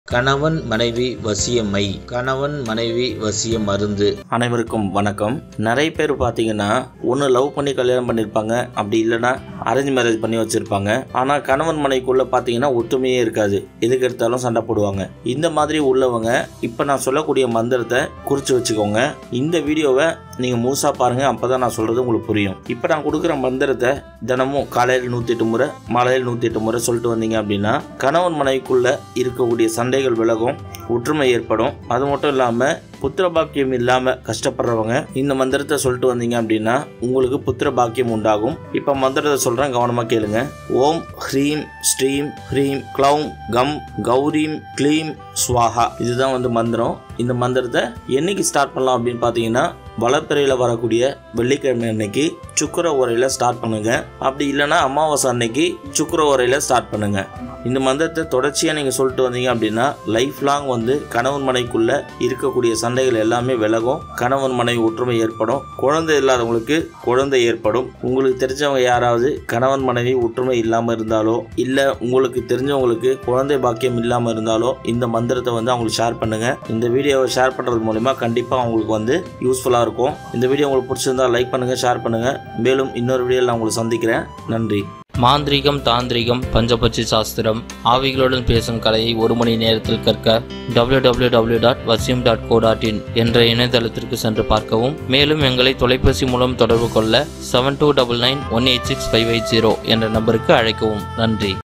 கணவன் மனைவி வசியமை கணவன் மனைவி வசிய மருந்து அனைவருக்கும் வணக்கம் நிறைய பேர் பார்த்தீங்கன்னா ஒன்று லவ் பண்ணி கல்யாணம் பண்ணியிருப்பாங்க அப்படி இல்லைன்னா அரேஞ்ச் மேரேஜ் பண்ணி வச்சுருப்பாங்க ஆனால் கணவன் மனைவிக்குள்ளே பார்த்தீங்கன்னா ஒத்துமையே இருக்காது எதுக்கு எடுத்தாலும் சண்டை போடுவாங்க இந்த மாதிரி உள்ளவங்க இப்போ நான் சொல்லக்கூடிய மந்திரத்தை குறித்து வச்சுக்கோங்க இந்த வீடியோவை நீங்கள் முழுசாக பாருங்கள் அப்போ தான் நான் சொல்கிறது உங்களுக்கு புரியும் இப்போ நான் கொடுக்குற மந்திரத்தை தினமும் காலையில் நூற்றி எட்டு முறை மாலையில் நூற்றி எட்டு முறை சொல்லிட்டு வந்தீங்க அப்படின்னா கணவன் மனைவிக்குள்ளே இருக்கக்கூடிய சண்டைகள் விலகும் ஒற்றுமை ஏற்படும் அது மட்டும் இல்லாமல் புத்திர பாக்கியம் இல்லாமல் கஷ்டப்படுறவங்க இந்த மந்திரத்தை சொல்லிட்டு வந்தீங்க அப்படின்னா உங்களுக்கு புத்திர பாக்கியம் உண்டாகும் இப்போ மந்திரத்தை சொல்கிறேன் கவனமாக கேளுங்க ஓம் ஹ்ரீம் ஸ்ரீம் ஹ்ரீம் க்ளௌம் கம் கௌரீம் க்ளீம் ஸ்வாஹா இதுதான் வந்து மந்திரம் இந்த மந்திரத்தை என்னைக்கு ஸ்டார்ட் பண்ணலாம் அப்படின்னு பார்த்தீங்கன்னா வளர்ப்பிறையில் வரக்கூடிய வெள்ளிக்கிழமை அன்னைக்கு சுக்கர உரையில் ஸ்டார்ட் பண்ணுங்க அப்படி இல்லைன்னா அமாவாசை அன்னைக்கு சுக்கர உரையில் ஸ்டார்ட் பண்ணுங்க இந்த மந்திரத்தை தொடர்ச்சியாக நீங்கள் சொல்லிட்டு வந்தீங்க அப்படின்னா லைஃப் லாங் வந்து கணவன் மனைக்குள்ளே இருக்கக்கூடிய சண்டைகள் எல்லாமே விலகும் கணவன் மனைவி ஒற்றுமை ஏற்படும் குழந்தை இல்லாதவங்களுக்கு குழந்தை ஏற்படும் உங்களுக்கு தெரிஞ்சவங்க யாராவது கணவன் மனைவி ஒற்றுமை இல்லாமல் இருந்தாலோ இல்லை உங்களுக்கு தெரிஞ்சவங்களுக்கு குழந்தை பாக்கியம் இல்லாமல் இருந்தாலோ இந்த மந்திரத்தை வந்து அவங்களுக்கு ஷேர் பண்ணுங்க இந்த வீடியோவை ஷேர் பண்ணுறது மூலிமா கண்டிப்பாக அவங்களுக்கு வந்து யூஸ்ஃபுல்லாக இருக்கும் இந்த வீடியோ உங்களுக்கு பிடிச்சிருந்தா லைக் பண்ணுங்கள் ஷேர் பண்ணுங்கள் மேலும் இன்னொரு வீடியோவில் நான் உங்களை சந்திக்கிறேன் நன்றி மாந்திரீகம் தாந்திரிகம் பஞ்சபட்சி சாஸ்திரம் ஆவிகளுடன் பேசும் கலையை ஒரு மணி நேரத்தில் கற்க www.vasim.co.in டாட் வசியம் டாட் கோ டாட் இன் என்ற இணையதளத்திற்கு சென்று பார்க்கவும் மேலும் எங்களை தொலைபேசி மூலம் தொடர்பு கொள்ள seven two double nine one eight six five eight zero என்ற நம்பருக்கு அழைக்கவும் நன்றி